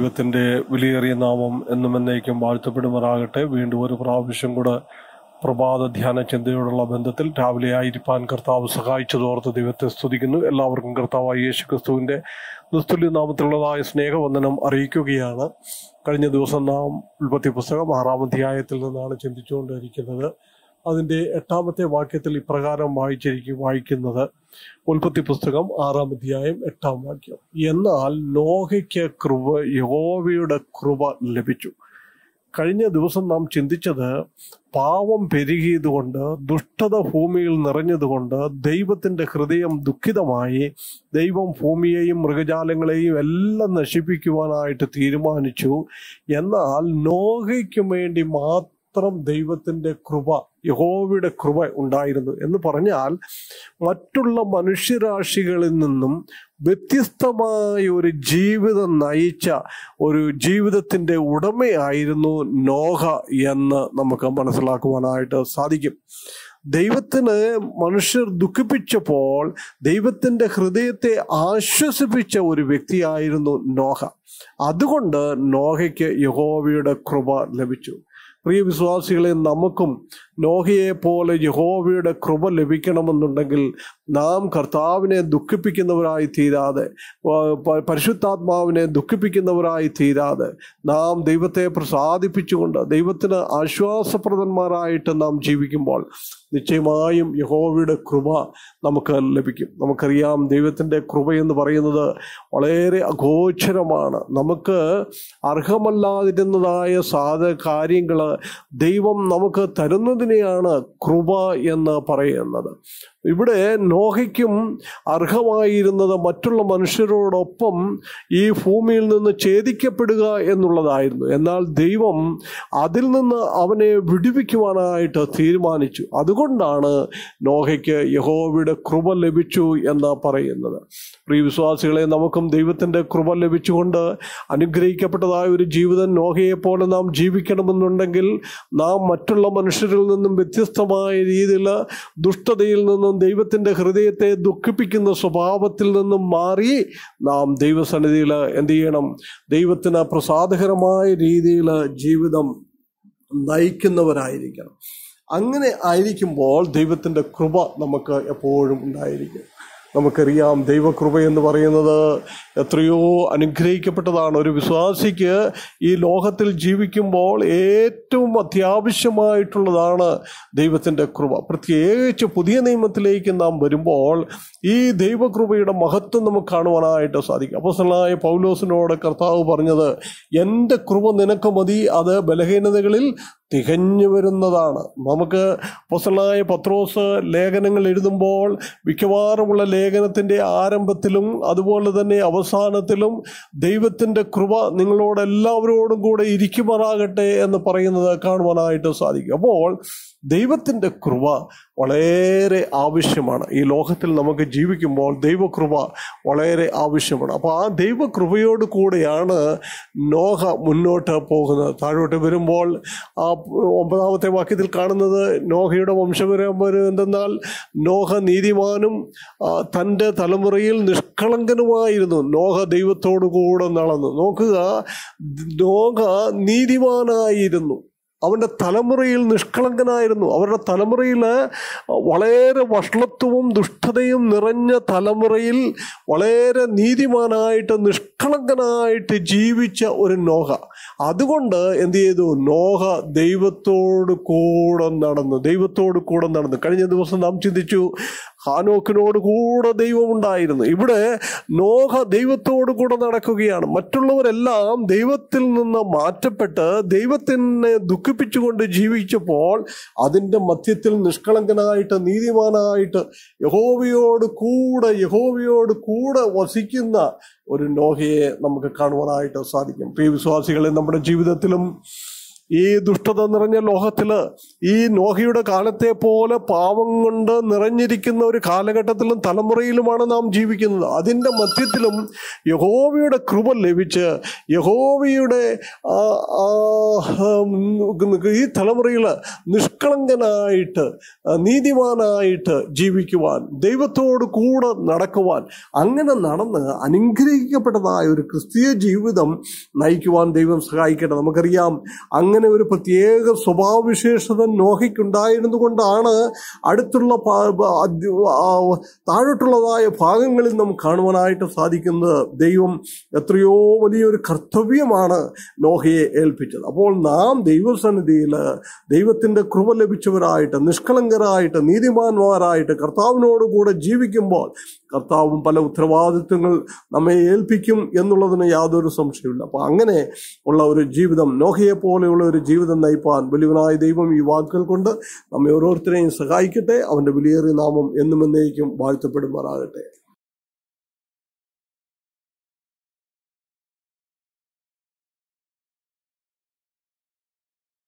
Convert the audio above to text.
ദൈവത്തിന്റെ വിലയേറിയ നാമം എന്നും എന്നേക്കും വാഴ്ത്തപ്പെടുമാറാകട്ടെ വീണ്ടും ഒരു പ്രാവശ്യം കൂടെ പ്രഭാത ധ്യാന ചിന്തയോടുള്ള ബന്ധത്തിൽ രാവിലെ ആയിരിക്കാൻ കർത്താവ് സഹായിച്ചതോർത്ത് ദൈവത്തെ സ്തുതിക്കുന്നു എല്ലാവർക്കും കർത്താവായ യേശു ക്രിസ്തുവിന്റെ നിസ്തുല്യ നാമത്തിലുള്ളതായ സ്നേഹവന്ദനം അറിയിക്കുകയാണ് കഴിഞ്ഞ ദിവസം നാം ഉൽപ്പത്തി പുസ്തകം ആറാം അധ്യായത്തിൽ നിന്നാണ് ചിന്തിച്ചുകൊണ്ടിരിക്കുന്നത് അതിന്റെ എട്ടാമത്തെ വാക്യത്തിൽ ഇപ്രകാരം വായിച്ചിരിക്കും വായിക്കുന്നത് ഉൽപ്പത്തി പുസ്തകം ആറാം അധ്യായം എട്ടാം വാക്യം എന്നാൽ നോഹയ്ക്ക് കൃപ യഹോവയുടെ കൃപ ലഭിച്ചു കഴിഞ്ഞ ദിവസം നാം ചിന്തിച്ചത് പാവം പെരുകിയതുകൊണ്ട് ദുഷ്ടത ഭൂമിയിൽ നിറഞ്ഞതുകൊണ്ട് ദൈവത്തിന്റെ ഹൃദയം ദുഃഖിതമായി ദൈവം ഭൂമിയെയും മൃഗജാലങ്ങളെയും എല്ലാം നശിപ്പിക്കുവാനായിട്ട് തീരുമാനിച്ചു എന്നാൽ നോഹയ്ക്ക് വേണ്ടി മാത്രം ദൈവത്തിന്റെ കൃപ യഹോവയുടെ കൃപ ഉണ്ടായിരുന്നു എന്ന് പറഞ്ഞാൽ മറ്റുള്ള മനുഷ്യരാശികളിൽ നിന്നും വ്യത്യസ്തമായ ഒരു ജീവിതം നയിച്ച ഒരു ജീവിതത്തിന്റെ ഉടമയായിരുന്നു നോഹ എന്ന് നമുക്ക് മനസ്സിലാക്കുവാനായിട്ട് സാധിക്കും ദൈവത്തിന് മനുഷ്യർ ദുഃഖിപ്പിച്ചപ്പോൾ ദൈവത്തിന്റെ ഹൃദയത്തെ ആശ്വസിപ്പിച്ച ഒരു വ്യക്തിയായിരുന്നു നോഹ അതുകൊണ്ട് നോഹയ്ക്ക് യഹോവയുടെ കൃപ ലഭിച്ചു പ്രിയ വിശ്വാസികളെ നമുക്കും നോഹയെ പോലെ യഹോവയുടെ കൃപ ലഭിക്കണമെന്നുണ്ടെങ്കിൽ നാം കർത്താവിനെ ദുഃഖിപ്പിക്കുന്നവരായി തീരാതെ പരിശുദ്ധാത്മാവിനെ ദുഃഖിപ്പിക്കുന്നവരായി തീരാതെ നാം ദൈവത്തെ പ്രസാദിപ്പിച്ചുകൊണ്ട് ദൈവത്തിന് ആശ്വാസപ്രദന്മാരായിട്ട് നാം ജീവിക്കുമ്പോൾ നിശ്ചയമായും യഹോവയുടെ കൃപ നമുക്ക് ലഭിക്കും നമുക്കറിയാം ദൈവത്തിൻ്റെ കൃപ എന്ന് പറയുന്നത് വളരെ അഗോചരമാണ് നമുക്ക് അർഹമല്ലാതിരുന്നതായ സാധ കാര്യങ്ങൾ ദൈവം നമുക്ക് തരുന്നതിനെയാണ് കൃപ എന്ന് പറയുന്നത് ഇവിടെ നോഹയ്ക്കും അർഹമായിരുന്നത് മറ്റുള്ള മനുഷ്യരോടൊപ്പം ഈ ഭൂമിയിൽ നിന്ന് ഛേദിക്കപ്പെടുക എന്നുള്ളതായിരുന്നു എന്നാൽ ദൈവം അതിൽ നിന്ന് അവനെ വിടുവിക്കുവാനായിട്ട് തീരുമാനിച്ചു അതുകൊണ്ടാണ് നോഹയ്ക്ക് യഹോവയുടെ കൃപ ലഭിച്ചു എന്ന് പറയുന്നത് പ്രിയ വിശ്വാസികളെ നമുക്കും ദൈവത്തിൻ്റെ കൃപ ലഭിച്ചുകൊണ്ട് അനുഗ്രഹിക്കപ്പെട്ടതായ ഒരു ജീവിതം നോഹയെ പോലെ നാം ജീവിക്കണമെന്നുണ്ടെങ്കിൽ നാം മറ്റുള്ള മനുഷ്യരിൽ നിന്നും വ്യത്യസ്തമായ രീതിയിൽ ദുഷ്ടതയിൽ നിന്നും ദൈവത്തിൻ്റെ ഹൃദയത്തെ ദുഃഖിപ്പിക്കുന്ന സ്വഭാവത്തിൽ നിന്നും മാറി നാം ദൈവസന്നിധിയിൽ എന്ത് ചെയ്യണം ദൈവത്തിന് പ്രസാദകരമായ രീതിയിൽ ജീവിതം നയിക്കുന്നവരായിരിക്കണം അങ്ങനെ ആയിരിക്കുമ്പോൾ ദൈവത്തിൻ്റെ കൃപ നമുക്ക് എപ്പോഴും ഉണ്ടായിരിക്കും നമുക്കറിയാം ദൈവകൃപ എന്ന് പറയുന്നത് എത്രയോ അനുഗ്രഹിക്കപ്പെട്ടതാണ് ഒരു വിശ്വാസിക്ക് ഈ ലോകത്തിൽ ജീവിക്കുമ്പോൾ ഏറ്റവും അത്യാവശ്യമായിട്ടുള്ളതാണ് ദൈവത്തിൻ്റെ കൃപ പ്രത്യേകിച്ച് പുതിയ നിയമത്തിലേക്ക് നാം വരുമ്പോൾ ഈ ദൈവകൃപയുടെ മഹത്വം നമുക്ക് കാണുവാനായിട്ട് സാധിക്കും അപ്പോസലായ പൗലോസിനോട് കർത്താവ് പറഞ്ഞത് എൻ്റെ കൃപ നിനക്ക് മതി അത് ബലഹീനതകളിൽ തികഞ്ഞു വരുന്നതാണ് നമുക്ക് പൊസലായ പത്രോസ് ലേഖനങ്ങൾ എഴുതുമ്പോൾ മിക്കവാറുമുള്ള ലേഖനത്തിൻ്റെ ആരംഭത്തിലും അതുപോലെ തന്നെ അവസാനത്തിലും ദൈവത്തിൻ്റെ കൃപ നിങ്ങളോടെല്ലാവരോടും കൂടെ ഇരിക്കുമാറാകട്ടെ എന്ന് പറയുന്നത് കാണുവാനായിട്ട് സാധിക്കും അപ്പോൾ ദൈവത്തിൻ്റെ കൃപ വളരെ ആവശ്യമാണ് ഈ ലോകത്തിൽ നമുക്ക് ജീവിക്കുമ്പോൾ ദൈവകൃപ വളരെ ആവശ്യമാണ് അപ്പോൾ ആ ദൈവകൃപയോട് കൂടെയാണ് നോഹ മുന്നോട്ട് പോകുന്നത് താഴോട്ട് വരുമ്പോൾ ആ ഒമ്പതാമത്തെ വാക്യത്തിൽ കാണുന്നത് നോഹയുടെ വംശപരമ്പര എന്തെന്നാൽ നോഹ നീതിമാനും തൻ്റെ തലമുറയിൽ നിഷ്കളങ്കനുമായിരുന്നു നോഹ ദൈവത്തോടു കൂടെ നടന്നു നോക്കുക നോഹ നീതിമാനായിരുന്നു അവൻ്റെ തലമുറയിൽ നിഷ്കളങ്കനായിരുന്നു അവരുടെ തലമുറയിൽ വളരെ വഷളത്വവും ദുഷ്ടതയും നിറഞ്ഞ തലമുറയിൽ വളരെ നീതിമാനായിട്ട് നിഷ്കളങ്കനായിട്ട് ജീവിച്ച ഒരു നോഹ അതുകൊണ്ട് എന്ത് ചെയ്തു നോഹ ദൈവത്തോട് കൂടെ നടന്നു ദൈവത്തോട് കൂടെ നടന്നു കഴിഞ്ഞ ദിവസം നാം ചിന്തിച്ചു ഹാനോക്കിനോട് കൂടെ ദൈവമുണ്ടായിരുന്നു ഇവിടെ നോഹ ദൈവത്തോട് കൂടെ നടക്കുകയാണ് മറ്റുള്ളവരെല്ലാം ദൈവത്തിൽ നിന്ന് മാറ്റപ്പെട്ട് ദൈവത്തിനെ ദുഃഖിപ്പിച്ചുകൊണ്ട് ജീവിച്ചപ്പോൾ അതിൻ്റെ മധ്യത്തിൽ നിഷ്കളങ്കനായിട്ട് നീതിമാനായിട്ട് യഹോവയോട് കൂടെ യഹോവയോട് കൂടെ വസിക്കുന്ന ഒരു നോഹയെ നമുക്ക് കാണുവാനായിട്ട് സാധിക്കും പ്രിയ വിശ്വാസികളെ നമ്മുടെ ജീവിതത്തിലും ഈ ദുഷ്ടത നിറഞ്ഞ ലോകത്തില് ഈ നോഹയുടെ കാലത്തെ പോലെ പാവം കൊണ്ട് നിറഞ്ഞിരിക്കുന്ന ഒരു കാലഘട്ടത്തിലും തലമുറയിലുമാണ് നാം ജീവിക്കുന്നത് അതിൻ്റെ മധ്യത്തിലും യഹോവയുടെ കൃപ ലഭിച്ച് യഹോവയുടെ ആ, ആ, ഉം, ഈ തലമുറയിൽ നിഷ്കളങ്കനായിട്ട് ആ, നീതിമാനായിട്ട് ജീവിക്കുവാൻ ദൈവത്തോട് കൂടെ നടക്കുവാൻ അങ്ങനെ നടന്ന് അനുഗ്രഹിക്കപ്പെട്ടതായ ഒരു ക്രിസ്തീയ ജീവിതം നയിക്കുവാൻ ദൈവം സഹായിക്കട്ടെ നമുക്കറിയാം അങ്ങനെ ഒരു പ്രത്യേക സ്വഭാവവിശേഷത നോഹയ്ക്കുണ്ടായിരുന്നു കൊണ്ടാണ് അടുത്തുള്ള പാ- പ- അദ്യ- ആ, താഴോട്ടുള്ളതായ ഭാഗങ്ങളിൽ നാം കാണുവാനായിട്ട് സാധിക്കുന്നത് ദൈവം എത്രയോ വലിയൊരു കർത്തവ്യമാണ് നോഹയെ ഏൽപ്പിച്ചത് അപ്പോൾ നാം ദൈവസന്നിധിയിൽ ദൈവത്തിൻ്റെ കൃപ ലഭിച്ചവരായിട്ട് നിഷ്കളങ്കരായിട്ട് നീതിമാന്മാരായിട്ട് കർത്താവിനോട് കൂടെ ജീവിക്കുമ്പോൾ കർത്താവും പല ഉത്തരവാദിത്വങ്ങൾ നമ്മെ ഏൽപ്പിക്കും എന്നുള്ളതിന് യാതൊരു സംശയമില്ല അപ്പോൾ അങ്ങനെ ഉള്ള ഒരു ജീവിതം നോഹയെ പോലെയുള്ള ഒരു ജീവിതം നയിപ്പാൻ വലിയവനായ ദൈവം ഈ വാക്കുകൾ കൊണ്ട് നമ്മെ ഓരോരുത്തരെയും സഹായിക്കട്ടെ അവൻ്റെ വിലയേറിയ നാമം എന്നും എന്നേക്കും വാഴ്ത്തപ്പെടുമാറാകട്ടെ